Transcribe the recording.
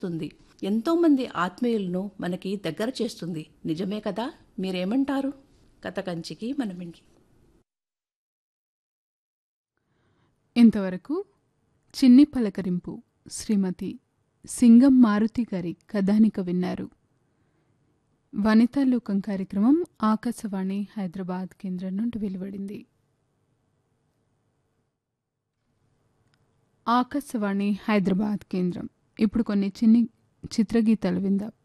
చేస్తుంది ఎంతోమంది ఆత్మీయులను మనకి దగ్గర చేస్తుంది నిజమే కదా మీరేమంటారు కథ కంచికి మనమింటి ఇంతవరకు చిన్ని పలకరింపు శ్రీమతి సింగం మారుతి గారి కథానిక విన్నారు వనితా లోకం కార్యక్రమం ఆకాశవాణి హైదరాబాద్ కేంద్రం నుండి వెలువడింది ఆకాశవాణి హైదరాబాద్ కేంద్రం ఇప్పుడు కొన్ని చిన్ని చిత్రగీతాలు విందాం